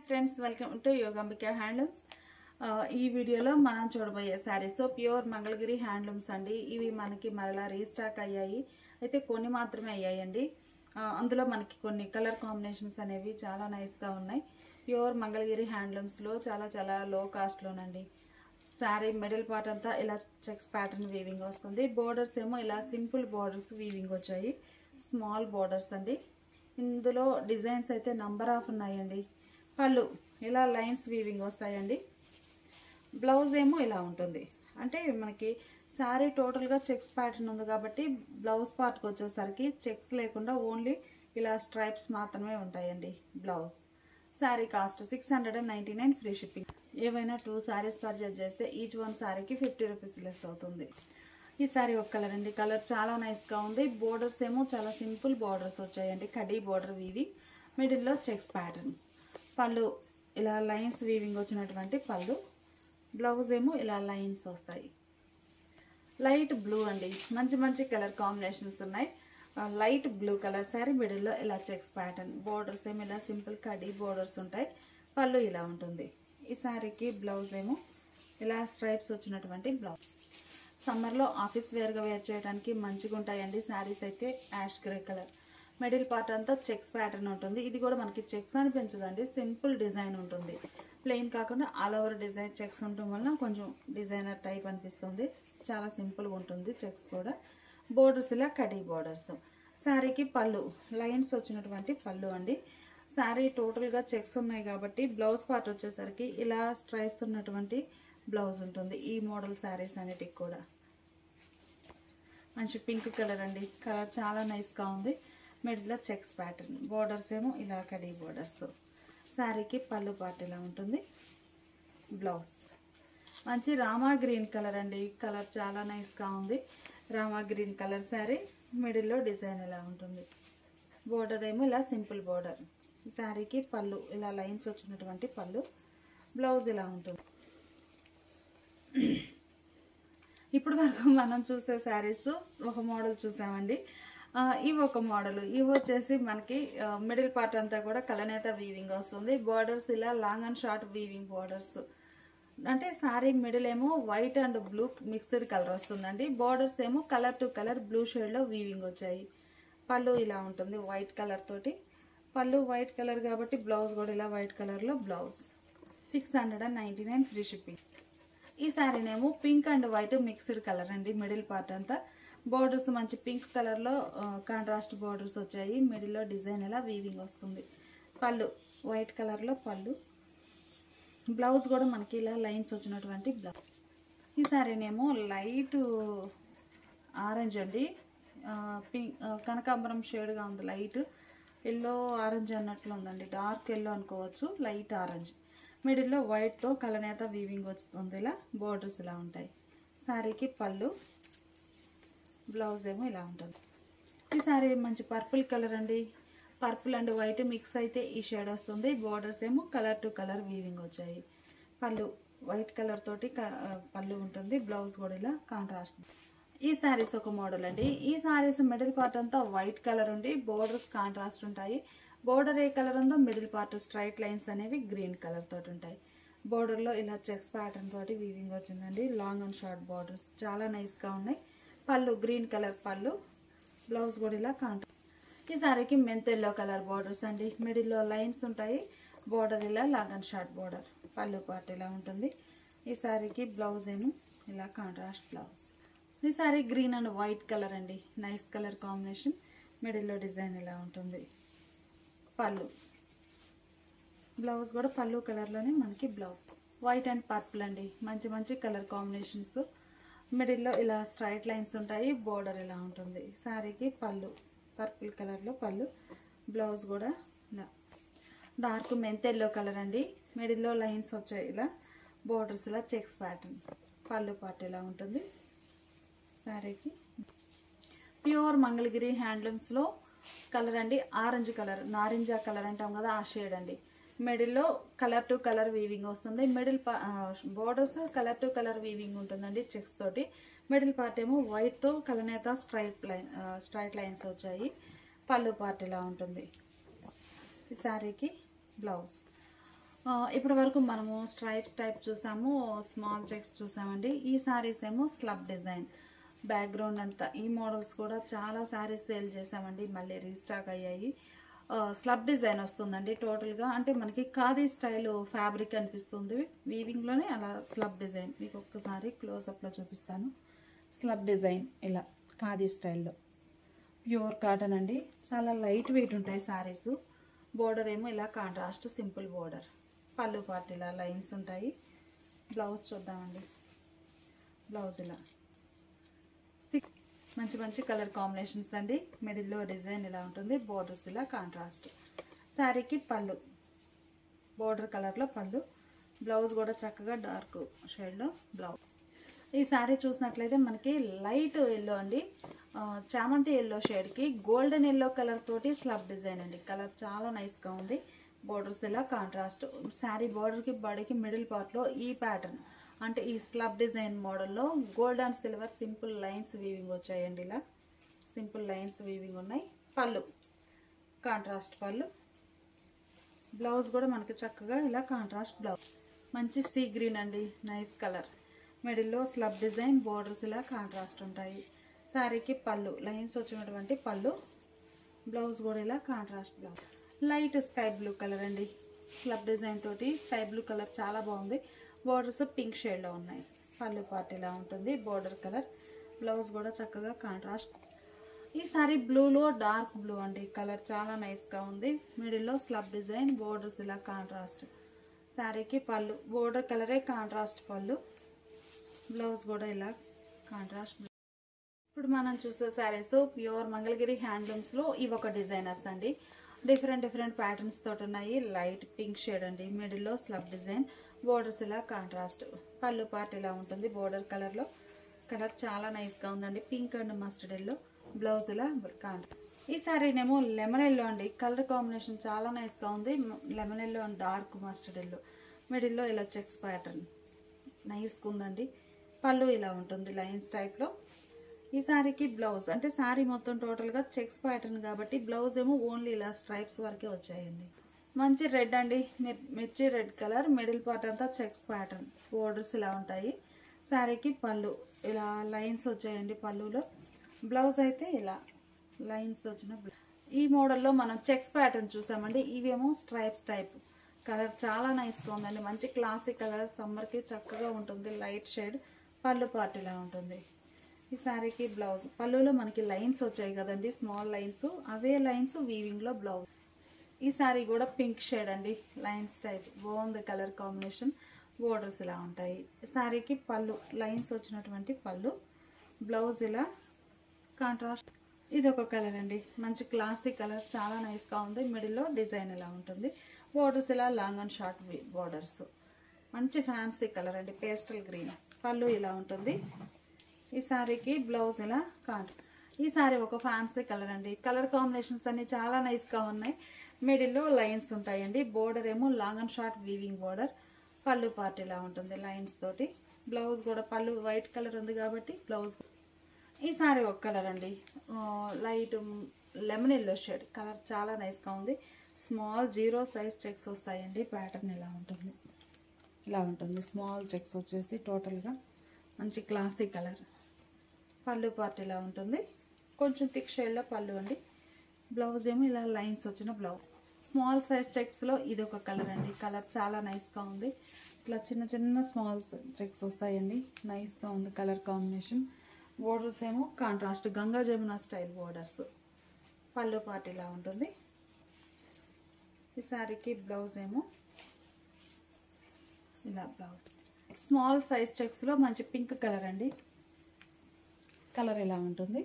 friends welcome to Yogambika handlooms ఆ, ఈ వీడియోలో మనం చూడబోయే శారీస్ ప్యూర్ మంగళగిరి హ్యాండ్లూమ్స్ అండి ఇవి మనకి మరలా రీస్టాక్ అయ్యాయి అయితే కొన్ని మాత్రమే అయ్యాయండి ఆ, అందులో మనకి కొన్ని కలర్ కాంబినేషన్స్ అనేవి చాలా నైస్గా ఉన్నాయి ప్యూర్ మంగళగిరి హ్యాండ్లూమ్స్లో చాలా చాలా లో కాస్ట్లోనండి శారీ మిడిల్ పార్ట్ అంతా ఇలా చెక్స్ ప్యాటర్న్ వీవింగ్ వస్తుంది బోర్డర్స్ ఏమో ఇలా సింపుల్ బోర్డర్స్ వీవింగ్ వచ్చాయి స్మాల్ బోర్డర్స్ అండి ఇందులో డిజైన్స్ అయితే నంబర్ ఆఫ్ ఉన్నాయండి పళ్ళు ఇలా లైన్స్ వీవింగ్ వస్తాయండి బ్లౌజ్ ఏమో ఇలా ఉంటుంది అంటే మనకి శారీ టోటల్గా చెక్స్ ప్యాటర్న్ ఉంది కాబట్టి బ్లౌజ్ పార్ట్కి వచ్చేసరికి చెక్స్ లేకుండా ఓన్లీ ఇలా స్ట్రైప్స్ మాత్రమే ఉంటాయండి blouse sari cost six hundred and ninety nine free shipping ఏవైనా టూ శారీస్ పర్చేజ్ చేస్తే ఈచ్ వన్ శారీకి ఫిఫ్టీ రూపీస్ లెస్ అవుతుంది ఈ శారీ ఒక కలర్ అండి కలర్ చాలా నైస్గా ఉంది బోర్డర్స్ ఏమో చాలా సింపుల్ బోర్డర్స్ వచ్చాయండి కడీ బోర్డర్ వీవింగ్ మిడిల్లో చెక్స్ ప్యాటర్న్ పళ్ళు ఇలా లైన్స్ వీవింగ్ వచ్చినటువంటి పళ్ళు బ్లౌజ్ ఏమో ఇలా లైన్స్ వస్తాయి లైట్ బ్లూ అండి మంచి మంచి కలర్ కాంబినేషన్స్ ఉన్నాయి ఆ, లైట్ బ్లూ కలర్ శారీ మిడిల్లో ఇలా చెక్స్ ప్యాటర్న్ బోర్డర్స్ ఏమో ఇలా సింపుల్ కడీ బోర్డర్స్ ఉంటాయి పళ్ళు ఇలా ఉంటుంది ఈ శారీకి బ్లౌజ్ ఏమో ఇలా స్ట్రైప్స్ వచ్చినటువంటి బ్లౌజ్ సమ్మర్లో ఆఫీస్ వేర్గా వేర్ చేయడానికి మంచిగా ఉంటాయండి శారీస్ అయితే ash grey colour middle part అంతా చెక్స్ ప్యాటర్న్ ఉంటుంది ఇది కూడా మనకి చెక్స్ అనిపించదండి సింపుల్ డిజైన్ ఉంటుంది ప్లెయిన్ కాకుండా ఆల్ ఓవర్ డిజైన్ చెక్స్ ఉండటం వల్ల కొంచెం డిజైనర్ టైప్ అనిపిస్తుంది చాలా సింపుల్గా ఉంటుంది చెక్స్ కూడా బోర్డర్స్ ఇలా కడీ బోర్డర్స్ శారీకి పళ్ళు లైన్స్ వచ్చినటువంటి పళ్ళు అండి శారీ టోటల్గా చెక్స్ ఉన్నాయి కాబట్టి బ్లౌజ్ పార్ట్ వచ్చేసరికి ఇలా స్ట్రైప్స్ ఉన్నటువంటి బ్లౌజ్ ఉంటుంది ఈ మోడల్ శారీస్ అన్నిటికి కూడా మంచి పింక్ కలర్ అండి కలర్ చాలా నైస్గా ఉంది మిడిల్లో చెక్స్ ప్యాటర్న్ బోర్డర్స్ ఏమో ఇలా కడీ బోర్డర్స్ శారీకి పళ్ళు పార్ట్ ఇలా ఉంటుంది బ్లౌజ్ మంచి రామా గ్రీన్ కలర్ అండి కలర్ చాలా నైస్గా ఉంది రామా గ్రీన్ కలర్ శారీ మిడిల్లో డిజైన్ ఇలా ఉంటుంది బోర్డర్ ఏమో ఇలా సింపుల్ బోర్డర్ శారీకి పళ్ళు ఇలా లైన్స్ వచ్చినటువంటి పళ్ళు బ్లౌజ్ ఇలా ఉంటుంది ఇప్పుడు వరకు మనం చూసే శారీస్ ఒక మోడల్ చూసామండి ఆ, ఇవి ఒక మోడల్ ఇవి వచ్చేసి మనకి మిడిల్ పార్ట్ అంతా కూడా కలనేత వీవింగ్ వస్తుంది బార్డర్స్ ఇలా long and short weaving borders అంటే శారీ మిడిల్ ఏమో white and blue mixed colour వస్తుందండి బార్డర్స్ ఏమో కలర్ టు కలర్ బ్లూ షేడ్లో వీవింగ్ వచ్చాయి పళ్ళు ఇలా ఉంటుంది వైట్ కలర్ తోటి పళ్ళు వైట్ కలర్ కాబట్టి బ్లౌజ్ కూడా ఇలా వైట్ కలర్లో blouse six hundred and ninety nine free shipping ఈ శారీనేమో pink and white mixed colour అండి మిడిల్ పార్ట్ అంతా బోర్డర్స్ మంచి పింక్ కలర్లో కాంట్రాస్ట్ బోర్డర్స్ వచ్చాయి మిడిల్లో డిజైన్ ఇలా వీవింగ్ వస్తుంది పళ్ళు వైట్ కలర్లో పళ్ళు బ్లౌజ్ కూడా మనకి ఇలా లైన్స్ వచ్చినటువంటి బ్లౌజ్ ఈ శారీనేమో లైట్ ఆరెంజ్ అండి పింక్ కనకాంబరం షేడ్గా ఉంది లైట్ ఎల్లో ఆరెంజ్ అన్నట్లు ఉందండి డార్క్ ఎల్లో అనుకోవచ్చు లైట్ ఆరెంజ్ మిడిల్లో వైట్తో కలనేత వీవింగ్ వస్తుంది ఇలా బోర్డర్స్ ఇలా ఉంటాయి శారీకి పళ్ళు బ్లౌజ్ ఏమో ఇలా ఉంటుంది ఈ శారీ మంచి పర్పుల్ కలర్ అండి పర్పుల్ అండ్ వైట్ మిక్స్ అయితే ఈ షేడ్ వస్తుంది బోర్డర్స్ ఏమో కలర్ టు కలర్ వీవింగ్ వచ్చాయి పళ్ళు వైట్ కలర్ తోటి క- ఆ, పళ్ళు ఉంటుంది బ్లౌజ్ కూడా ఇలా కాంట్రాస్ట్ ఈ శారీస్ ఒక మోడల్ అండి ఈ శారీస్ మిడిల్ పార్ట్ అంతా వైట్ కలర్ ఉండి బోర్డర్స్ కాంట్రాస్ట్ ఉంటాయి బోర్డర్ ఏ కలర్ ఉందో మిడిల్ పార్ట్ స్ట్రైట్ లైన్స్ అనేవి గ్రీన్ కలర్ తోటి ఉంటాయి బోర్డర్లో ఇలా చెక్స్ ప్యాటర్న్ తోటి వీవింగ్ వచ్చిందండి లాంగ్ అండ్ షార్ట్ బోర్డర్స్ చాలా నైస్గా ఉన్నాయి పళ్ళు గ్రీన్ కలర్ పళ్ళు బ్లౌజ్ కూడా ఇలా కాంట్రా ఈ సారీకి మెంత్ ఎల్లో కలర్ బార్డర్స్ అండి మిడిల్లో లైన్స్ ఉంటాయి బార్డర్ ఇలా లాంగ్ అండ్ షార్ట్ బార్డర్ పళ్ళు పార్ట్ ఇలా ఉంటుంది ఈ సారీకి బ్లౌజ్ ఏమో ఇలా కాంట్రాస్ట్ బ్లౌజ్ ఈ sari green and white colour అండి నైస్ కలర్ కాంబినేషన్ మిడిల్లో డిజైన్ ఇలా ఉంటుంది పళ్ళు బ్లౌజ్ కూడా పళ్ళు కలర్లోనే మనకి బ్లౌజ్ వైట్ అండ్ పర్పుల్ అండి మంచి మంచి కలర్ కాంబినేషన్స్ మిడిల్లో ఇలా స్ట్రైట్ లైన్స్ ఉంటాయి బోర్డర్ ఇలా ఉంటుంది శారీకి పళ్ళు పర్పుల్ కలర్లో పళ్ళు బ్లౌజ్ కూడా ఇలా డార్క్ మెంత్ ఎల్లో కలర్ అండి మిడిల్లో లైన్స్ వచ్చాయి ఇలా బోర్డర్స్ ఇలా చెక్స్ ప్యాటర్న్ పళ్ళు పార్ట్ ఇలా ఉంటుంది శారీకి ప్యూర్ మంగళగిరి హ్యాండ్లూమ్స్లో కలర్ అండి ఆరెంజ్ కలర్ నారింజ కలర్ అంటాం కదా ఆ షేడ్ అండి మిడిల్లో కలర్ టు కలర్ వీవింగ్ వస్తుంది middle borders colour to colour weaving ఉంటుందండి చెక్స్ తోటి మిడిల్ పార్ట్ ఏమో వైట్తో కలనేత స్ట్రైట్ లైన్ స్ట్రైట్ లైన్స్ వచ్చాయి పళ్ళు పార్ట్ ఇలా ఉంటుంది ఈ శారీకి బ్లౌజ్ ఆ, ఇప్పటి వరకు మనము స్ట్రైప్స్ టైప్ చూసాము స్మాల్ చెక్స్ చూసామండి ఈ సారీస్ ఏమో స్లబ్ డిజైన్ బ్యాక్గ్రౌండ్ అంతా ఈ మోడల్స్ కూడా చాలా సారీస్ సేల్ చేసామండి మళ్ళీ రీస్టాక్ అయ్యాయి ఆ, స్లబ్ డిజైన్ వస్తుందండి టోటల్గా అంటే మనకి ఖాదీ స్టైల్ ఫ్యాబ్రిక్ అనిపిస్తుంది వీవింగ్లోనే అలా స్లబ్ డిజైన్ మీకు ఒక్కసారి క్లోజప్లో చూపిస్తాను స్లబ్ డిజైన్ ఇలా ఖాదీ స్టైల్లో ప్యూర్ కాటన్ అండి చాలా లైట్ వెయిట్ ఉంటాయి సారీస్ బోర్డర్ ఏమో ఇలా కాంట్రాస్ట్ సింపుల్ బోర్డర్ పళ్ళు పార్ట్ ఇలా లైన్స్ ఉంటాయి బ్లౌజ్ చూద్దామండి బ్లౌజ్ ఇలా సిక్స్ మంచి మంచి కలర్ కాంబినేషన్స్ అండి మిడిల్లో డిజైన్ ఇలా ఉంటుంది బోర్డర్స్ ఇలా కాంట్రాస్ట్ శారీకి పళ్ళు బోర్డర్ కలర్లో పళ్ళు బ్లౌజ్ కూడా చక్కగా డార్క్ షేడ్లో బ్లౌజ్ ఈ శారీ చూసినట్లయితే మనకి లైట్ ఎల్లో అండి ఆ, చామంతి ఎల్లో షేడ్కి గోల్డెన్ ఎల్లో కలర్ తోటి స్లబ్ డిజైన్ అండి కలర్ చాలా నైస్గా ఉంది బోర్డర్స్ ఇలా కాంట్రాస్ట్ శారీ బోర్డర్కి బాడీకి మిడిల్ పార్ట్లో ఈ ప్యాటర్న్ అంటే ఈ స్లబ్ డిజైన్ మోడల్లో gold and silver simple lines weaving వచ్చాయండి ఇలా సింపుల్ లైన్స్ వీవింగ్ ఉన్నాయి పళ్ళు కాంట్రాస్ట్ పళ్ళు బ్లౌజ్ కూడా మనకి చక్కగా ఇలా కాంట్రాస్ట్ బ్లౌజ్ మంచి సీ గ్రీన్ అండి నైస్ కలర్ మిడిల్లో స్లబ్ డిజైన్ బోర్డర్స్ ఇలా కాంట్రాస్ట్ ఉంటాయి శారీకి పళ్ళు లైన్స్ వచ్చినటువంటి పళ్ళు బ్లౌజ్ కూడా ఇలా contrast blouse light sky blue colour అండి స్లబ్ డిజైన్ తోటి స్కై బ్లూ కలర్ చాలా బాగుంది బోర్డర్స్ పింక్ షేడ్లో ఉన్నాయి పళ్ళు పార్ట్ ఇలా ఉంటుంది బోర్డర్ కలర్ బ్లౌజ్ కూడా చక్కగా కాంట్రాస్ట్ ఈ సారీ బ్లూలో డార్క్ బ్లూ అండి కలర్ చాలా నైస్గా ఉంది మిడిల్లో స్లబ్ డిజైన్ బోర్డర్స్ ఇలా కాంట్రాస్ట్ శారీకి పళ్ళు బోర్డర్ కలరే కాంట్రాస్ట్ పళ్ళు బ్లౌజ్ కూడా ఇలా కాంట్రాస్ట్ ఇప్పుడు మనం చూసే శారీస్ ప్యూర్ మంగళగిరి హ్యాండ్లూమ్స్లో ఇవి ఒక డిజైనర్స్ అండి డిఫరెంట్ డిఫరెంట్ ప్యాటర్న్స్ తోటి ఉన్నాయి లైట్ పింక్ షేడ్ అండి మిడిల్లో స్లబ్ డిజైన్ బోర్డర్స్ ఇలా కాంట్రాస్ట్ పళ్ళు పార్ట్ ఇలా ఉంటుంది బోర్డర్ కలర్లో కలర్ చాలా నైస్గా ఉందండి pink and mustard yellow blouse ఇలా కాంట్రాస్ట్ ఈ శారీనేమో లెమన్ ఎల్లో అండి కలర్ కాంబినేషన్ చాలా నైస్గా ఉంది lemon yellow and dark mustard yellow మిడిల్లో ఇలా చెక్స్ ప్యాటర్న్ నైస్గా ఉందండి పళ్ళు ఇలా ఉంటుంది లైన్స్ టైప్లో ఈ శారీకి బ్లౌజ్ అంటే శారీ మొత్తం టోటల్గా చెక్స్ ప్యాటర్న్ కాబట్టి బ్లౌజ్ ఏమో ఓన్లీ ఇలా స్ట్రైప్స్ వరకే వచ్చాయండి మంచి రెడ్ అండి మిర్- మిర్చి రెడ్ కలర్ మిడిల్ పార్ట్ అంతా చెక్స్ ప్యాటర్న్ బోర్డర్స్ ఇలా ఉంటాయి శారీకి పళ్ళు ఇలా లైన్స్ వచ్చాయండి పళ్ళులో బ్లౌజ్ అయితే ఇలా లైన్స్ వచ్చిన బ్లౌజ్ ఈ మోడల్లో మనం చెక్స్ ప్యాటర్న్ చూసామండి ఇవేమో స్ట్రైప్స్ టైప్ కలర్ చాలా నైస్గా ఉందండి మంచి క్లాసిక్ కలర్ సమ్మర్కి చక్కగా ఉంటుంది లైట్ షేడ్ పళ్ళు పార్ట్ ఇలా ఉంటుంది ఈ శారీకి బ్లౌజ్ పళ్ళులో మనకి లైన్స్ వచ్చాయి కదండి స్మాల్ లైన్స్ అవే లైన్స్ వీవింగ్లో బ్లౌజ్ ఈ శారీ కూడా పింక్ షేడ్ అండి లైన్స్ టైప్ బాగుంది కలర్ కాంబినేషన్ బోర్డర్స్ ఇలా ఉంటాయి ఈ శారీకి పళ్ళు లైన్స్ వచ్చినటువంటి పళ్ళు బ్లౌజ్ ఇలా కాంట్రాస్ట్ ఇది ఒక కలర్ అండి మంచి క్లాసిక్ కలర్ చాలా నైస్గా ఉంది మిడిల్లో డిజైన్ ఇలా ఉంటుంది బోర్డర్స్ ఇలా లాంగ్ అండ్ షార్ట్ బోర్డర్స్ మంచి ఫ్యాన్సీ కలర్ అండి పేస్టల్ గ్రీన్ పళ్ళు ఇలా ఉంటుంది ఈ శారీకి బ్లౌజ్ ఇలా కాంట్ ఈ శారీ ఒక ఫ్యాన్సీ కలర్ అండి కలర్ కాంబినేషన్స్ అన్ని చాలా నైస్గా ఉన్నాయి మిడిల్లో లైన్స్ ఉంటాయండి బోర్డర్ ఏమో long and short weaving border పళ్ళు పార్ట్ ఇలా ఉంటుంది లైన్స్ తోటి బ్లౌజ్ కూడా పళ్ళు వైట్ కలర్ ఉంది కాబట్టి బ్లౌజ్ ఈ సారీ ఒక కలర్ అండి ఆ, light lemon yellow shade colour చాలా నైస్గా ఉంది స్మాల్ జీరో సైజ్ చెక్స్ వస్తాయండి ప్యాటర్న్ ఇలా ఉంటుంది ఇలా ఉంటుంది స్మాల్ చెక్స్ వచ్చేసి టోటల్గా మంచి క్లాసిక్ కలర్ పళ్ళు పార్ట్ ఇలా ఉంటుంది కొంచెం థిక్ షేడ్లో పళ్ళు అండి బ్లౌజ్ ఏమో ఇలా లైన్స్ వచ్చిన బ్లౌజ్ స్మాల్ సైజ్ చెక్స్లో ఇది ఒక కలర్ అండి కలర్ చాలా నైస్గా ఉంది ఇట్లా చిన్న చిన్న స్మాల్ చెక్స్ వస్తాయండి నైస్గా ఉంది కలర్ కాంబినేషన్ బోర్డర్స్ ఏమో contrast Ganga Jamuna style borders పళ్ళు పార్ట్ ఇలా ఉంటుంది ఈ శారీకి బ్లౌజ్ ఏమో ఇలా బ్లౌజ్ స్మాల్ సైజ్ చెక్స్లో మంచి పింక్ కలర్ అండి కలర్ ఇలా ఉంటుంది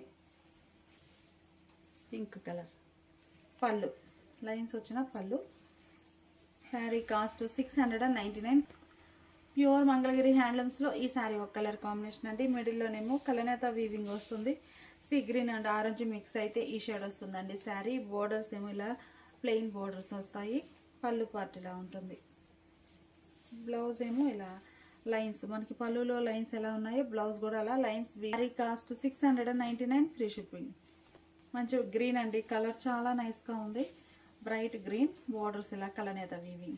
పింక్ కలర్ పళ్ళు లైన్స్ వచ్చిన pallu sari cost six hundred and ninety nine pure Mangalagiri హ్యాండ్లూమ్స్లో ఈ శారీ ఒక కలర్ కాంబినేషన్ అండి మిడిల్లోనేమో కలనేత వీవింగ్ వస్తుంది sea green and orange mix అయితే ఈ షేడ్ వస్తుందండి శారీ బోర్డర్స్ ఏమో ఇలా ప్లెయిన్ బోర్డర్స్ వస్తాయి పళ్ళు పార్ట్ ఇలా ఉంటుంది బ్లౌజ్ ఏమో ఇలా లైన్స్ మనకి పళ్ళులో లైన్స్ ఎలా ఉన్నాయో బ్లౌజ్ కూడా అలా lines sari cost six hundred and ninety nine free shipping మంచి గ్రీన్ అండి కలర్ చాలా నైస్గా ఉంది బ్రైట్ గ్రీన్ బోర్డర్స్ ఇలా కలనేత వీవింగ్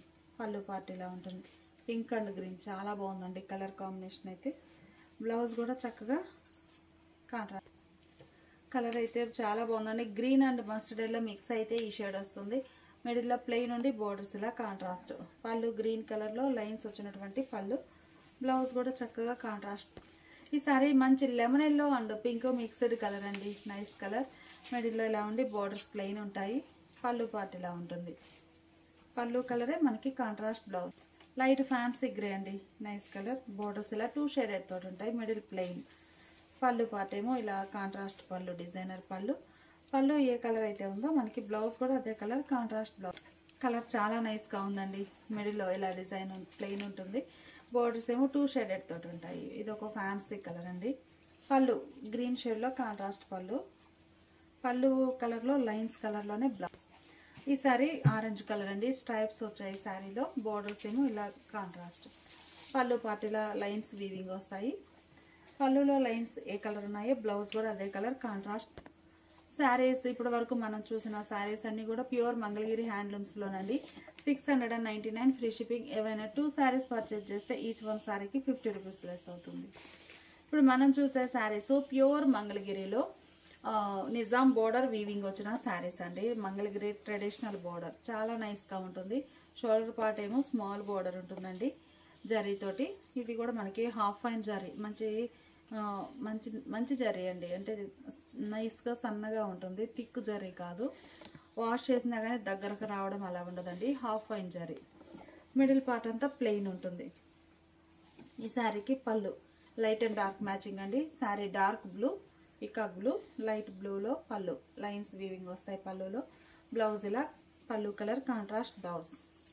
పళ్ళు పార్ట్ ఇలా ఉంటుంది పింక్ అండ్ గ్రీన్ చాలా బాగుందండి కలర్ కాంబినేషన్ అయితే బ్లౌజ్ కూడా చక్కగా కాంట్రాస్ట్ కలర్ అయితే చాలా బాగుందండి green and mustard yellow mix అయితే ఈ షేడ్ వస్తుంది మిడిల్లో ప్లెయిన్ ఉండి బోర్డర్స్ ఇలా కాంట్రాస్ట్ పళ్ళు గ్రీన్ కలర్లో లైన్స్ వచ్చినటువంటి పళ్ళు బ్లౌజ్ కూడా చక్కగా కాంట్రాస్ట్ ఈ సారీ మంచి lemon yellow and pink mixed colour అండి నైస్ కలర్ మిడిల్లో ఇలా ఉండి బోర్డర్స్ ప్లెయిన్ ఉంటాయి పళ్ళు పార్ట్ ఇలా ఉంటుంది పళ్ళు కలరే మనకి contrast blouse light fancy grey అండి నైస్ కలర్ బోర్డర్స్ ఇలా టూ షేడెడ్ తోటి ఉంటాయి మిడిల్ ప్లెయిన్ పళ్ళు పార్ట్ ఏమో ఇలా కాంట్రాస్ట్ పళ్ళు డిజైనర్ పళ్ళు పళ్ళు ఏ కలర్ అయితే ఉందో మనకి బ్లౌజ్ కూడా అదే కలర్ కాంట్రాస్ట్ బ్లౌజ్ కలర్ చాలా నైస్గా ఉందండి మిడిల్లో ఇలా డిజైన్ ప్లెయిన్ ఉంటుంది బోర్డర్స్ ఏమో టూ షేడెడ్ తోటి ఉంటాయి ఇది ఒక ఫ్యాన్సీ కలర్ అండి పళ్ళు గ్రీన్ షేడ్లో కాంట్రాస్ట్ పళ్ళు పళ్ళు కలర్లో లైన్స్ కలర్లోనే బ్లౌజ్ ఈ సారీ ఆరెంజ్ కలర్ అండి స్ట్రైప్స్ వచ్చాయి శారీలో బోర్డర్స్ ఏమో ఇలా కాంట్రాస్ట్ పళ్ళు పార్ట్ ఇలా లైన్స్ వీవింగ్ వస్తాయి పళ్ళులో లైన్స్ ఏ కలర్ ఉన్నాయో బ్లౌజ్ కూడా అదే కలర్ కాంట్రాస్ట్ శారీస్ ఇప్పటి వరకు మనం చూసిన శారీస్ అన్నీ కూడా ప్యూర్ మంగళగిరి హ్యాండ్లూమ్స్లోనండి six hundred and ninety nine free shipping ఏవైనా టూ శారీస్ పర్చేజ్ చేస్తే ఈచ్ వన్ శారీకి ఫిఫ్టీ రూపీస్ లెస్ అవుతుంది ఇప్పుడు మనం చూసే శారీస్ ప్యూర్ మంగళగిరిలో ఆ, నిజాం బోర్డర్ వీవింగ్ వచ్చిన శారీస్ అండి మంగళగిరి ట్రెడిషనల్ బోర్డర్ చాలా నైస్గా ఉంటుంది షోల్డర్ పార్ట్ ఏమో స్మాల్ బోర్డర్ ఉంటుందండి జరీతోటి ఇది కూడా మనకి హాఫ్ ఫైన్ జరీ మంచి ఆ, మంచి మంచి జరీ అండి అంటే నైస్గా సన్నగా ఉంటుంది థిక్ జరీ కాదు వాష్ చేసినా కానీ దగ్గరకు రావడం అలా ఉండదండి half fine zari middle part అంతా ప్లెయిన్ ఉంటుంది ఈ శారీకి pallu light and dark matching అండి sari dark blue peacock blue light బ్లూలో పళ్ళు లైన్స్ వీవింగ్ వస్తాయి పళ్ళులో బ్లౌజ్ ఇలా pallu colour contrast blouse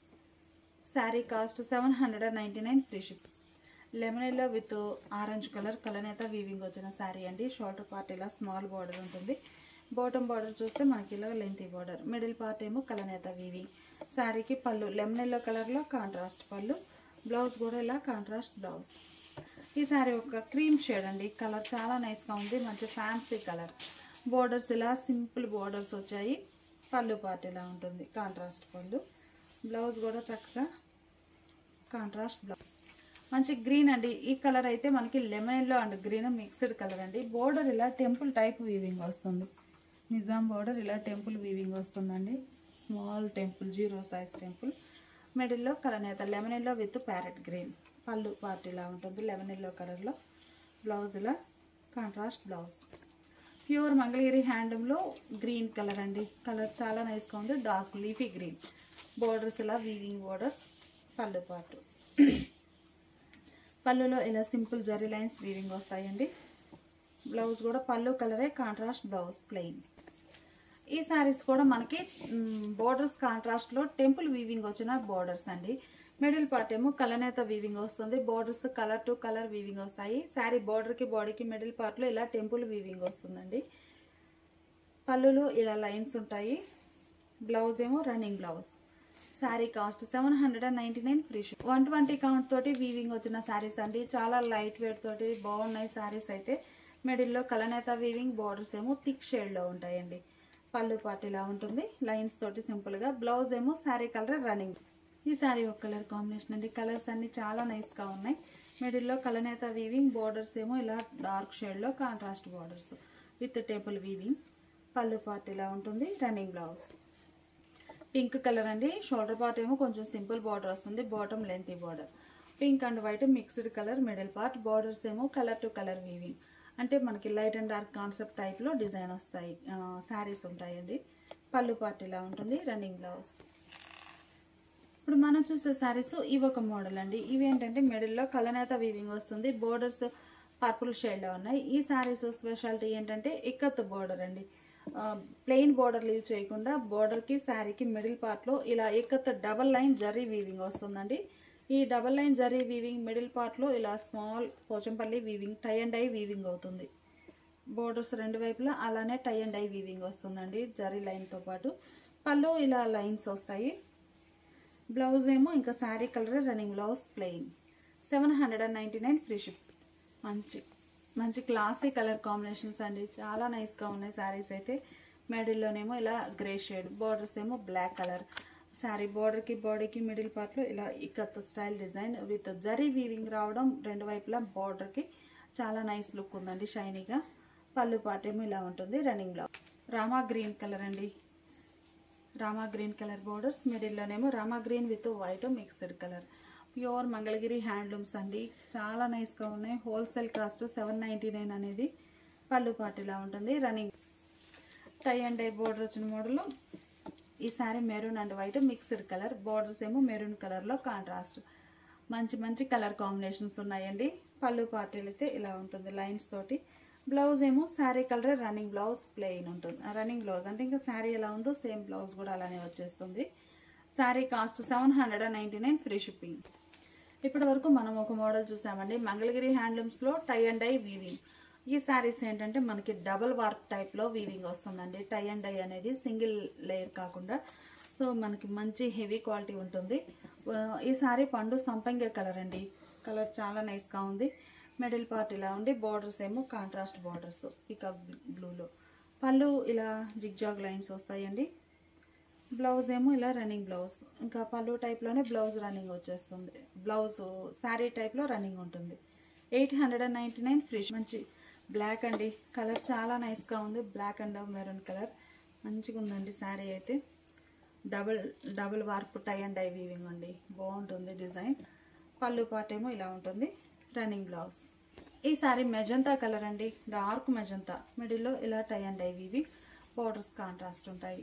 sari cost seven hundred and ninety nine free ship lemon yellow with orange colour కలనేత వీవింగ్ వచ్చిన శారీ అండి షార్ట్ పార్ట్ ఇలా small border ఉంటుంది బాటమ్ బార్డర్ చూస్తే మనకి ఇలా లెంతీ బార్డర్ మిడిల్ పార్ట్ ఏమో కలనేత వీవింగ్ శారీకి పళ్ళు లెమన్ ఎల్లో కలర్లో కాంట్రాస్ట్ పళ్ళు బ్లౌజ్ కూడా ఇలా కాంట్రాస్ట్ బ్లౌజ్ ఈ శారీ ఒక క్రీమ్ షేడ్ అండి కలర్ చాలా నైస్గా ఉంది మంచి ఫ్యాన్సీ కలర్ బోర్డర్స్ ఇలా సింపుల్ బోర్డర్స్ వచ్చాయి పళ్ళు పార్ట్ ఇలా ఉంటుంది కాంట్రాస్ట్ పళ్ళు బ్లౌజ్ కూడా చక్కగా కాంట్రాస్ట్ బ్లౌజ్ మంచి గ్రీన్ అండి ఈ కలర్ అయితే మనకి lemon yellow and green mixed colour అండి బోర్డర్ ఇలా టెంపుల్ టైప్ వీవింగ్ వస్తుంది నిజాం బోర్డర్ ఇలా టెంపుల్ వీవింగ్ వస్తుందండి small temple zero size temple మిడిల్లో కలనేత lemon yellow with parrot green pallu part ఇలా ఉంటుంది లెమన్ ఎల్లో కలర్లో బ్లౌజ్ ఇలా కాంట్రాస్ట్ బ్లౌజ్ ప్యూర్ మంగళగిరి హ్యాండ్లూమ్లో గ్రీన్ కలర్ అండి కలర్ చాలా నైస్గా ఉంది డార్క్ లీఫీ గ్రీన్ బోర్డర్స్ ఇలా వీవింగ్ బోర్డర్స్ పళ్ళు పార్ట్ పళ్ళులో ఇలా సింపుల్ జరీ లైన్స్ వీవింగ్ వస్తాయండి బ్లౌజ్ కూడా పళ్ళు కలరే కాంట్రాస్ట్ బ్లౌజ్ ప్లెయిన్ ఈ శారీస్ కూడా మనకి బోర్డర్స్ కాంట్రాస్ట్లో టెంపుల్ వీవింగ్ వచ్చిన బోర్డర్స్ అండి మిడిల్ పార్ట్ ఏమో కలనేత వీవింగ్ వస్తుంది borders colour to colour weaving వస్తాయి శారీ బోర్డర్కి బాడీకి మిడిల్ పార్ట్లో ఇలా టెంపుల్ వీవింగ్ వస్తుందండి పళ్ళులో ఇలా లైన్స్ ఉంటాయి బ్లౌజ్ ఏమో running blouse sari cost seven hundred and ninety nine free ship one twenty count తోటి వీవింగ్ వచ్చిన శారీస్ అండి చాలా లైట్ వెయిట్ తోటి బాగున్నాయి శారీస్ అయితే మిడిల్లో కలనేత వీవింగ్ బార్డర్స్ ఏమో థిక్ షేడ్లో ఉంటాయండి పళ్ళు పార్ట్ ఇలా ఉంటుంది లైన్స్ తోటి సింపుల్గా బ్లౌజ్ ఏమో శారీ కలర్ రన్నింగ్ ఈ శారీ ఒక కలర్ కాంబినేషన్ అండి కలర్స్ అన్ని చాలా నైస్గా ఉన్నాయి మిడిల్లో కలనేత వీవింగ్ బార్డర్స్ ఏమో ఇలా డార్క్ షేడ్లో contrast borders with table weaving pallu part ఇలా ఉంటుంది రన్నింగ్ బ్లౌజ్ పింక్ కలర్ అండి షోల్డర్ పార్ట్ ఏమో కొంచెం సింపుల్ బార్డర్ వస్తుంది bottom lengthy border pink and white mixed colour middle part borders ఏమో కలర్ టు కలర్ వీవింగ్ అంటే మనకి లైట్ అండ్ డార్క్ కాన్సెప్ట్ టైప్లో డిజైన్ వస్తాయి శారీస్ ఉంటాయండి పళ్ళు పార్ట్ ఇలా ఉంటుంది రన్నింగ్ బ్లౌజ్ ఇప్పుడు మనం చూసే శారీస్ ఇవి ఒక మోడల్ అండి ఇవి ఏంటంటే మిడిల్లో కలనేత వీవింగ్ వస్తుంది బోర్డర్స్ పర్పుల్ షేడ్లో ఉన్నాయి ఈ శారీస్ స్పెషాలిటీ ఏంటంటే ఇక్కత్ బోర్డర్ అండి ప్లెయిన్ బోర్డర్ లీవ్ చేయకుండా బోర్డర్కి శారీకి మిడిల్ పార్ట్లో ఇలా ikat double line zari weaving వస్తుందండి ఈ double line zari weaving middle పార్ట్లో ఇలా small Pochampalli weaving tie and dye weaving అవుతుంది బోర్డర్స్ రెండు వైపులా అలానే టై అండ్ డై వీవింగ్ వస్తుందండి జరీ లైన్తో పాటు పళ్ళు ఇలా లైన్స్ వస్తాయి బ్లౌజ్ ఏమో ఇంకా sari colour running blouse plain seven hundred and ninety nine free ship మంచి మంచి క్లాసీ కలర్ కాంబినేషన్స్ అండి చాలా నైస్గా ఉన్నాయి శారీస్ అయితే మిడిల్లోనేమో ఇలా గ్రే షేడ్ బార్డర్స్ ఏమో బ్లాక్ కలర్ శారీ బార్డర్కి బాడీకి మిడిల్ పార్ట్లో ఇలా ikat style design with zari weaving రావడం రెండు వైపులా బార్డర్కి చాలా నైస్ లుక్ ఉందండి షైనీగా పళ్ళు పార్ట్ ఏమో ఇలా ఉంటుంది running blouse Rama green colour అండి రామా గ్రీన్ కలర్ బోర్డర్స్ మిడిల్లోనేమో Rama green with white mixed colour pure Mangalagiri handlooms అండి చాలా నైస్గా ఉన్నాయి wholesale cost seven ninety nine అనేది పళ్ళు పార్టీలా ఉంటుంది running tie and dye border వచ్చిన మోడల్ ఈ sari maroon and white mixed colour borders ఏమో మెరూన్ కలర్లో కాంట్రాస్ట్ మంచి మంచి కలర్ కాంబినేషన్స్ ఉన్నాయండి పళ్ళు పార్టీలు అయితే ఇలా ఉంటుంది లైన్స్ తోటి బ్లౌజ్ ఏమో sari colour running blouse plain ఉంటుంది రన్నింగ్ బ్లౌజ్ అంటే ఇంకా శారీ ఎలా ఉందో సేమ్ బ్లౌజ్ కూడా అలానే వచ్చేస్తుంది sari cost seven hundred and ninety nine free shipping ఇప్పటి వరకు మనం ఒక మోడల్ చూసామండి మంగళగిరి హ్యాండ్లూమ్స్లో టై అండ్ డై వీవింగ్ ఈ శారీస్ ఏంటంటే మనకి డబుల్ వర్క్ టైప్లో వీవింగ్ వస్తుందండి టై అండ్ డై అనేది సింగిల్ లేయర్ కాకుండా సో మనకి మంచి హెవీ క్వాలిటీ ఉంటుంది ఆ, ఈ శారీ పండు సంపంగి కలర్ అండి కలర్ చాలా నైస్గా ఉంది మిడిల్ పార్ట్ ఇలా ఉండి బార్డర్స్ ఏమో కాంట్రాస్ట్ బార్డర్స్ పికప్ బ్లూలో పళ్ళు ఇలా జిగ్జాగ్ లైన్స్ వస్తాయండి బ్లౌజ్ ఏమో ఇలా రన్నింగ్ బ్లౌజ్ ఇంకా పళ్ళు టైప్లోనే బ్లౌజ్ రన్నింగ్ వచ్చేస్తుంది బ్లౌజ్ శారీ టైప్లో రన్నింగ్ ఉంటుంది eight hundred and ninety nine free ship మంచి బ్లాక్ అండి కలర్ చాలా నైస్గా ఉంది బ్లాక్ అండ్ మెరూన్ కలర్ మంచిగా ఉందండి శారీ అయితే double double warp tie and dye weaving అండి బాగుంటుంది డిజైన్ పళ్ళు పార్ట్ ఏమో ఇలా ఉంటుంది రన్నింగ్ బ్లౌజ్ ఈ సారీ మెజంతా కలర్ అండి డార్క్ మెజంతా మిడిల్లో ఇలా tie and dye weaving borders contrast ఉంటాయి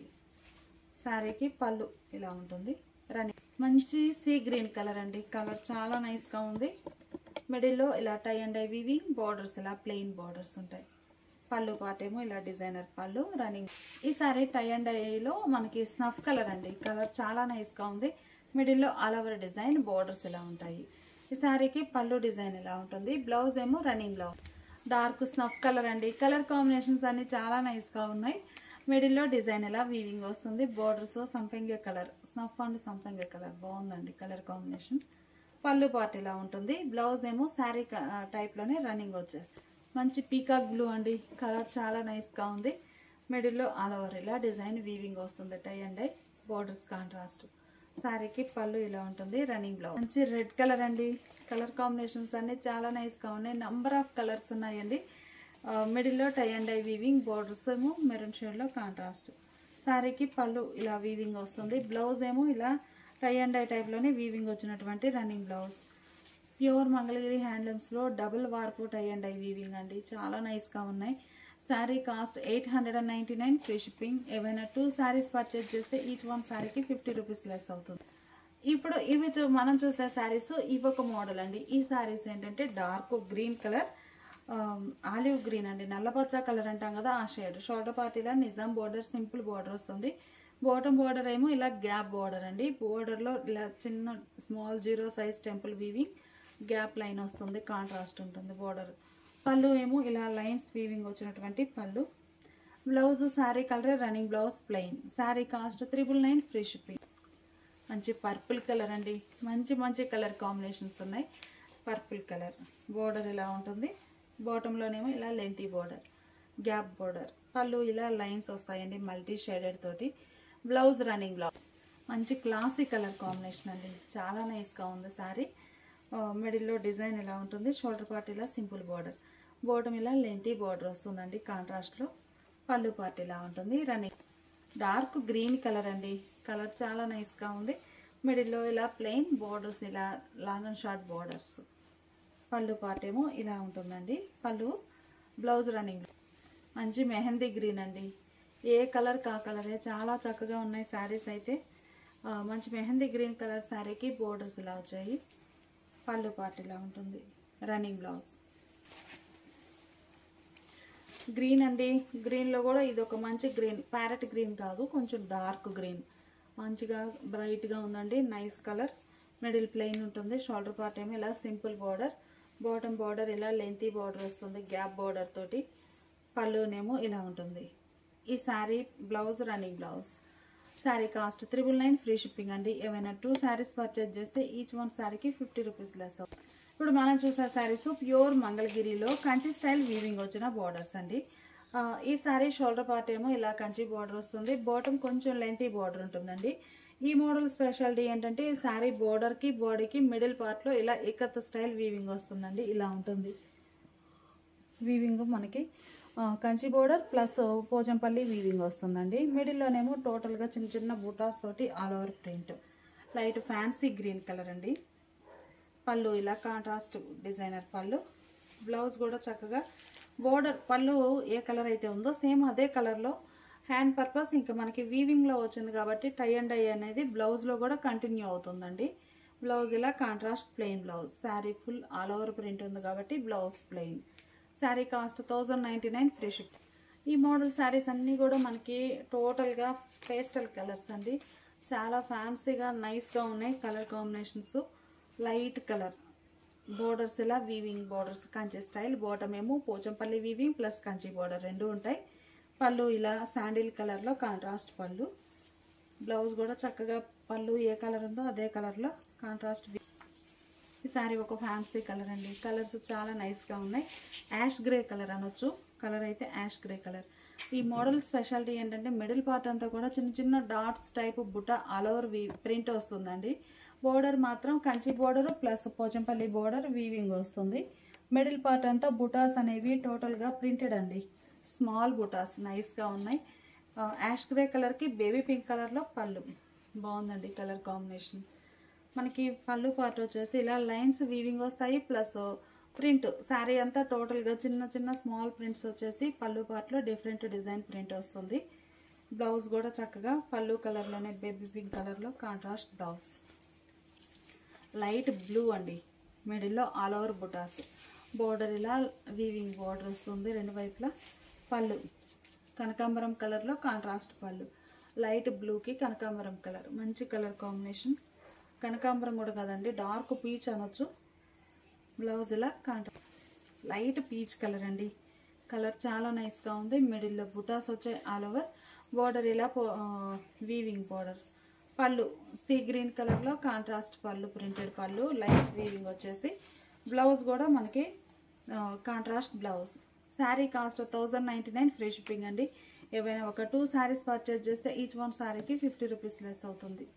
శారీకి పళ్ళు ఇలా ఉంటుంది రన్నింగ్ మంచి సీ గ్రీన్ కలర్ అండి కలర్ చాలా నైస్గా ఉంది మిడిల్లో ఇలా tie and dye weaving borders ఇలా ప్లెయిన్ బార్డర్స్ ఉంటాయి పళ్ళు పార్ట్ ఏమో ఇలా డిజైనర్ పళ్ళు రన్నింగ్ ఈ సారీ టై అండ్ ఐలో మనకి స్నఫ్ కలర్ అండి కలర్ చాలా నైస్గా ఉంది మిడిల్లో ఆల్ ఓవర్ డిజైన్ బార్డర్స్ ఇలా ఉంటాయి ఈ సారీకి పళ్ళు డిజైన్ ఇలా ఉంటుంది బ్లౌజ్ ఏమో running blouse dark snuff colour అండి కలర్ కాంబినేషన్స్ అన్ని చాలా నైస్గా ఉన్నాయి మిడిల్లో డిజైన్ ఇలా వీవింగ్ వస్తుంది బోర్డర్స్ సంపంగి కలర్ స్నఫ్ అండ్ సంపంగి కలర్ బాగుందండి కలర్ కాంబినేషన్ పళ్ళు పార్ట్ ఇలా ఉంటుంది బ్లౌజ్ ఏమో శారీ టైప్లోనే రన్నింగ్ వచ్చేస్తుంది మంచి పీకాక్ బ్లూ అండి కలర్ చాలా నైస్గా ఉంది మిడిల్లో ఆల్ ఓవర్ ఇలా డిజైన్ వీవింగ్ వస్తుంది tie and dye borders contrast శారీకి పళ్ళు ఇలా ఉంటుంది రన్నింగ్ బ్లౌజ్ మంచి రెడ్ కలర్ అండి కలర్ కాంబినేషన్స్ అన్ని చాలా నైస్గా ఉన్నాయి నంబర్ ఆఫ్ కలర్స్ ఉన్నాయండి ఆ, మిడిల్లో tie and dye weaving borders ఏమో మెరూన్ షేడ్లో కాంట్రాస్ట్ శారీకి పళ్ళు ఇలా వీవింగ్ వస్తుంది బ్లౌజ్ ఏమో ఇలా టై అండ్ ఐ టైప్లోనే వీవింగ్ వచ్చినటువంటి రన్నింగ్ బ్లౌజ్ ప్యూర్ మంగళగిరి హ్యాండ్లూమ్స్లో double warp tie and dye weaving అండి చాలా నైస్గా ఉన్నాయి sari cost eight hundred and ninety nine free shipping ఏవైనా టూ శారీస్ పర్చేజ్ చేస్తే ఈచ్ వన్ శారీకి ఫిఫ్టీ రూపీస్ లెస్ అవుతుంది ఇప్పుడు ఇవి చూ మనం చూసే శారీస్ ఇవి ఒక మోడల్ అండి ఈ శారీస్ ఏంటంటే dark green colour olive green అండి నల్లపచ్చ కలర్ అంటాం కదా ఆ షేడ్ షోల్డర్ పార్టీలో నిజాం బోర్డర్ సింపుల్ బోర్డర్ వస్తుంది బాటమ్ బోర్డర్ ఏమో ఇలా గ్యాప్ బోర్డర్ అండి బోర్డర్లో ఇలా చిన్న small zero size temple weaving gap line వస్తుంది కాంట్రాస్ట్ ఉంటుంది బోర్డర్ పళ్ళు ఏమో ఇలా లైన్స్ వీవింగ్ వచ్చినటువంటి పళ్ళు blouse sari colour running blouse plain sari cost triple nine free shipping మంచి పర్పుల్ కలర్ అండి మంచి మంచి కలర్ కాంబినేషన్స్ ఉన్నాయి పర్పుల్ కలర్ బోర్డర్ ఇలా ఉంటుంది బాటంలోనేమో ఇలా లెంతీ బోర్డర్ గ్యాప్ బోర్డర్ పళ్ళు ఇలా లైన్స్ వస్తాయండి మల్టీ షేడెడ్ తోటి బ్లౌజ్ రన్నింగ్ బ్లౌజ్ మంచి క్లాసీ కలర్ కాంబినేషన్ అండి చాలా నైస్గా ఉంది శారీ మిడిల్లో డిజైన్ ఇలా ఉంటుంది షోల్డర్ పార్ట్ ఇలా సింపుల్ బోర్డర్ బోటం ఇలా లెంతీ బోర్డర్ వస్తుందండి కాంట్రాస్ట్లో పళ్ళు పార్ట్ ఇలా ఉంటుంది రన్నింగ్ డార్క్ గ్రీన్ కలర్ అండి కలర్ చాలా నైస్గా ఉంది మిడిల్లో ఇలా ప్లెయిన్ బోర్డర్స్ ఇలా లాంగ్ అండ్ షార్ట్ బోర్డర్స్ పళ్ళు పార్ట్ ఏమో ఇలా ఉంటుందండి పళ్ళు బ్లౌజ్ రన్నింగ్ మంచి మెహందీ గ్రీన్ అండి ఏ కలర్ కా కలరే చాలా చక్కగా ఉన్నాయి శారీస్ అయితే ఆ, మంచి మెహందీ గ్రీన్ కలర్ శారీకి బోర్డర్స్ ఇలా వచ్చాయి పళ్ళు పార్ట్ ఇలా ఉంటుంది రన్నింగ్ బ్లౌజ్ గ్రీన్ అండి గ్రీన్లో కూడా ఇది ఒక మంచి గ్రీన్ ప్యారెట్ గ్రీన్ కాదు కొంచెం డార్క్ గ్రీన్ మంచిగా బ్రైట్గా ఉందండి నైస్ కలర్ మిడిల్ ప్లెయిన్ ఉంటుంది షోల్డర్ పార్ట్ ఏమో ఇలా సింపుల్ బార్డర్ బాటమ్ బార్డర్ ఇలా లెంతీ బార్డర్ వస్తుంది గ్యాప్ బార్డర్ తోటి పళ్ళునేమో ఇలా ఉంటుంది ఈ sari blouse running blouse sari cost triple nine free shipping అండి ఏమైనా టూ శారీస్ పర్చేజ్ చేస్తే ఈచ్ వన్ శారీకి ఫిఫ్టీ రూపీస్ లెస్ ఇప్పుడు మనం చూసే శారీస్ ప్యూర్ మంగళగిరిలో కంచి స్టైల్ వీవింగ్ వచ్చిన బార్డర్స్ అండి ఆ, ఈ శారీ షోల్డర్ పార్ట్ ఏమో ఇలా కంచి బార్డర్ వస్తుంది బాటమ్ కొంచెం లెంతీ బార్డర్ ఉంటుందండి ఈ మోడల్ స్పెషాలిటీ ఏంటంటే శారీ బోర్డర్కి బాడీకి మిడిల్ పార్ట్లో ఇలా ఇకత్ స్టైల్ వీవింగ్ వస్తుందండి ఇలా ఉంటుంది వీవింగ్ మనకి ఆ, Kanchi border plus Pochampally weaving వస్తుందండి మిడిల్లోనేమో టోటల్గా చిన్న చిన్న బూటాస్ తోటి all over print light fancy green colour అండి పళ్ళు ఇలా కాంట్రాస్ట్ డిజైనర్ పళ్ళు బ్లౌజ్ కూడా చక్కగా బోర్డర్ పళ్ళు ఏ కలర్ అయితే ఉందో సేమ్ అదే కలర్లో హ్యాండ్ పర్పస్ ఇంకా మనకి వీవింగ్లో వచ్చింది కాబట్టి టై అండ్ డై అనేది బ్లౌజ్లో కూడా కంటిన్యూ అవుతుందండి బ్లౌజ్ ఇలా contrast plain blouse sari full all over print ఉంది కాబట్టి blouse plain sari cost thousand ninety nine free ship ఈ మోడల్ శారీస్ అన్నీ కూడా మనకి టోటల్గా పేస్టల్ కలర్స్ అండి చాలా ఫ్యాన్సీగా నైస్గా ఉన్నాయి colour combinations light colour borders ఇలా weaving borders Kanchi style bottom ఏమో Pochampally weaving plus Kanchi border రెండు ఉంటాయి పళ్ళు ఇలా శాండిల్ కలర్లో కాంట్రాస్ట్ పళ్ళు బ్లౌజ్ కూడా చక్కగా పళ్ళు ఏ కలర్ ఉందో అదే కలర్లో కాంట్రాస్ట్ ఈ శారీ ఒక ఫ్యాన్సీ కలర్ అండి కలర్స్ చాలా నైస్గా ఉన్నాయి యాష్ గ్రే కలర్ అనొచ్చు కలర్ అయితే యాష్ గ్రే కలర్ ఈ మోడల్ స్పెషాలిటీ ఏంటంటే మిడిల్ పార్ట్ అంతా కూడా చిన్న చిన్న డాట్స్ టైప్ బుట్ట ఆల్ ఓవర్ వీ ప్రింట్ వస్తుందండి బోర్డర్ మాత్రం Kanchi border plus Pochampally border weaving వస్తుంది మిడిల్ పార్ట్ అంతా బుటాస్ అనేవి టోటల్గా ప్రింటెడ్ అండి స్మాల్ బుటాస్ నైస్గా ఉన్నాయి ఆ, యాష్ గ్రే కలర్కి బేబీ పింక్ కలర్లో పళ్ళు బాగుందండి కలర్ కాంబినేషన్ మనకి పళ్ళు పార్ట్ వచ్చేసి ఇలా లైన్స్ వీవింగ్ వస్తాయి ప్లస్ ప్రింట్ శారీ అంతా టోటల్గా చిన్న చిన్న స్మాల్ ప్రింట్స్ వచ్చేసి పళ్ళు పార్ట్లో డిఫరెంట్ డిజైన్ ప్రింట్ వస్తుంది బ్లౌజ్ కూడా చక్కగా పళ్ళు కలర్లోనే బేబీ పింక్ కలర్లో కాంట్రాస్ట్ బ్లౌజ్ లైట్ బ్లూ అండి మిడిల్లో ఆల్ ఓవర్ బుటాస్ బోర్డర్ ఇలా వీవింగ్ బోర్డర్ వస్తుంది రెండు వైపులా పళ్ళు కనకాంబరం కలర్లో కాంట్రాస్ట్ పళ్ళు లైట్ బ్లూకి కనకాంబరం కలర్ మంచి కలర్ కాంబినేషన్ కనకాంబరం కూడా కాదండి డార్క్ పీచ్ అనొచ్చు బ్లౌజ్ ఇలా కాంట్రా లైట్ పీచ్ కలర్ అండి కలర్ చాలా నైస్గా ఉంది మిడిల్లో బుటాస్ వచ్చాయి ఆల్ ఓవర్ బోర్డర్ ఇలా వీవింగ్ బోర్డర్ పళ్ళు సీ గ్రీన్ కలర్లో కాంట్రాస్ట్ పళ్ళు ప్రింటెడ్ పళ్ళు లైన్స్ వీవింగ్ వచ్చేసి బ్లౌజ్ కూడా మనకి contrast blouse sari cost thousand ninety nine free shipping అండి ఏవైనా ఒక టూ శారీస్ పర్చేజ్ చేస్తే ఈచ్ వన్ శారీకి ఫిఫ్టీ రూపీస్ లెస్ అవుతుంది